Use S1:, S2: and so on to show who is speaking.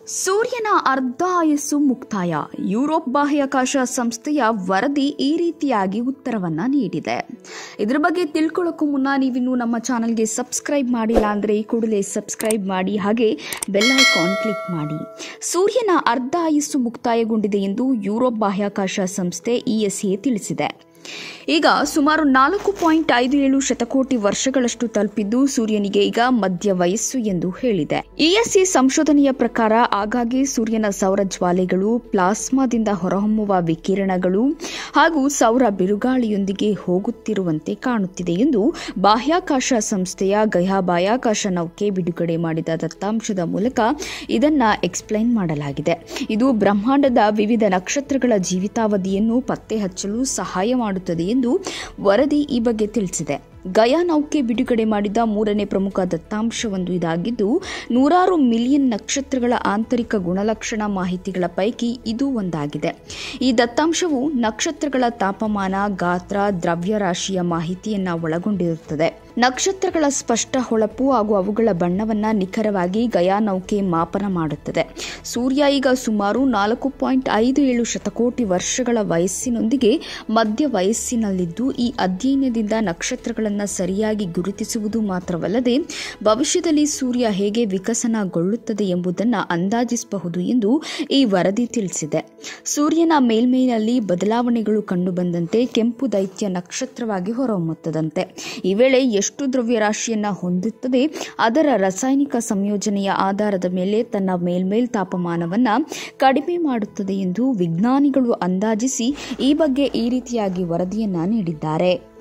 S1: ಸೂರ್ಯನ ಅರ್ಧ ಆಯಸ್ಸು ಮುಕ್ತಾಯ ಯುರೋಪ್ ಬಾಹ್ಯಾಕಾಶ ಸಂಸ್ಥೆಯ ವರದಿ ಈ ರೀತಿಯಾಗಿ ಉತ್ತರವನ್ನ ನೀಡಿದೆ ಇದ್ರ ಬಗ್ಗೆ ತಿಳ್ಕೊಳ್ಳೋಕ್ಕೂ ಮುನ್ನ ನೀವಿನ್ನು ನಮ್ಮ ಚಾನಲ್ಗೆ ಸಬ್ಸ್ಕ್ರೈಬ್ ಮಾಡಿಲ್ಲ ಅಂದರೆ ಈ ಕೂಡಲೇ ಸಬ್ಸ್ಕ್ರೈಬ್ ಮಾಡಿ ಹಾಗೆ ಬೆಲ್ ಐಕಾನ್ ಕ್ಲಿಕ್ ಮಾಡಿ ಸೂರ್ಯನ ಅರ್ಧ ಆಯಸ್ಸು ಮುಕ್ತಾಯಗೊಂಡಿದೆ ಎಂದು ಯುರೋಪ್ ಬಾಹ್ಯಾಕಾಶ ಸಂಸ್ಥೆ ಇಎಸ್ಎ ತಿಳಿಸಿದೆ ಈಗ ಸುಮಾರು ನಾಲ್ಕು ಪಾಯಿಂಟ್ ಐದು ಏಳು ಶತಕೋಟಿ ವರ್ಷಗಳಷ್ಟು ತಲುಪಿದ್ದು ಸೂರ್ಯನಿಗೆ ಈಗ ಮಧ್ಯ ವಯಸ್ಸು ಎಂದು ಹೇಳಿದೆ ಇಎಸ್ಸಿ ಸಂಶೋಧನೆಯ ಪ್ರಕಾರ ಆಗಾಗ್ಗೆ ಸೂರ್ಯನ ಸೌರ ಜ್ವಾಲೆಗಳು ಪ್ಲಾಸ್ಮಾದಿಂದ ಹೊರಹೊಮ್ಮುವ ವಿಕಿರಣಗಳು ಹಾಗೂ ಸೌರ ಬಿರುಗಾಳಿಯೊಂದಿಗೆ ಹೋಗುತ್ತಿರುವಂತೆ ಕಾಣುತ್ತಿದೆ ಎಂದು ಬಾಹ್ಯಾಕಾಶ ಸಂಸ್ಥೆಯ ಗಯಾ ಬಾಹ್ಯಾಕಾಶ ನೌಕೆ ಬಿಡುಗಡೆ ಮಾಡಿದ ದತ್ತಾಂಶದ ಮೂಲಕ ಇದನ್ನ ಎಕ್ಸ್ಪ್ಲೈನ್ ಮಾಡಲಾಗಿದೆ ಇದು ಬ್ರಹ್ಮಾಂಡದ ವಿವಿಧ ನಕ್ಷತ್ರಗಳ ಜೀವಿತಾವಧಿಯನ್ನು ಪತ್ತೆ ಹಚ್ಚಲು ಸಹಾಯ ಮಾಡುತ್ತದೆ ಎಂದು ವರದಿ ಈ ಬಗ್ಗೆ ತಿಳಿಸಿದೆ ಗಯಾ ನೌಕೆ ಬಿಡುಗಡೆ ಮಾಡಿದ ಮೂರನೇ ಪ್ರಮುಖ ದತ್ತಾಂಶವೊಂದು ಇದಾಗಿದ್ದು ನೂರಾರು ಮಿಲಿಯನ್ ನಕ್ಷತ್ರಗಳ ಆಂತರಿಕ ಗುಣಲಕ್ಷಣ ಮಾಹಿತಿಗಳ ಪೈಕಿ ಇದು ಒಂದಾಗಿದೆ ಈ ದತ್ತಾಂಶವು ನಕ್ಷತ್ರಗಳ ತಾಪಮಾನ ಗಾತ್ರ ದ್ರವ್ಯರಾಶಿಯ ಮಾಹಿತಿಯನ್ನ ಒಳಗೊಂಡಿರುತ್ತದೆ ನಕ್ಷತ್ರಗಳ ಸ್ಪಷ್ಟ ಹೊಳಪು ಹಾಗೂ ಅವುಗಳ ಬಣ್ಣವನ್ನ ನಿಖರವಾಗಿ ಗಯಾ ನೌಕೆ ಮಾಪನ ಮಾಡುತ್ತದೆ ಸೂರ್ಯ ಈಗ ಸುಮಾರು ನಾಲ್ಕು ಪಾಯಿಂಟ್ ಐದು ಏಳು ಶತಕೋಟಿ ವರ್ಷಗಳ ವಯಸ್ಸಿನೊಂದಿಗೆ ಮಧ್ಯ ವಯಸ್ಸಿನಲ್ಲಿದ್ದು ಈ ಅಧ್ಯಯನದಿಂದ ನಕ್ಷತ್ರಗಳನ್ನು ಸರಿಯಾಗಿ ಗುರುತಿಸುವುದು ಮಾತ್ರವಲ್ಲದೆ ಭವಿಷ್ಯದಲ್ಲಿ ಸೂರ್ಯ ಹೇಗೆ ವಿಕಸನಗೊಳ್ಳುತ್ತದೆ ಎಂಬುದನ್ನು ಅಂದಾಜಿಸಬಹುದು ಎಂದು ಈ ವರದಿ ತಿಳಿಸಿದೆ ಸೂರ್ಯನ ಮೇಲ್ಮೈನಲ್ಲಿ ಬದಲಾವಣೆಗಳು ಕಂಡುಬಂದಂತೆ ಕೆಂಪು ದೈತ್ಯ ನಕ್ಷತ್ರವಾಗಿ ಹೊರಹೊಮ್ಮುತ್ತದಂತೆ ಈ ವೇಳೆ ಎಷ್ಟು ದ್ರವ್ಯರಾಶಿಯನ್ನ ಹೊಂದುತ್ತದೆ ಅದರ ರಾಸಾಯನಿಕ ಸಂಯೋಜನೆಯ ಆಧಾರದ ಮೇಲೆ ತನ್ನ ಮೇಲ್ಮೇಲ್ ತಾಪಮಾನವನ್ನ ಕಡಿಮೆ ಮಾಡುತ್ತದೆ ಎಂದು ವಿಜ್ಞಾನಿಗಳು ಅಂದಾಜಿಸಿ ಈ ಬಗ್ಗೆ ಈ ರೀತಿಯಾಗಿ ವರದಿಯನ್ನ ನೀಡಿದ್ದಾರೆ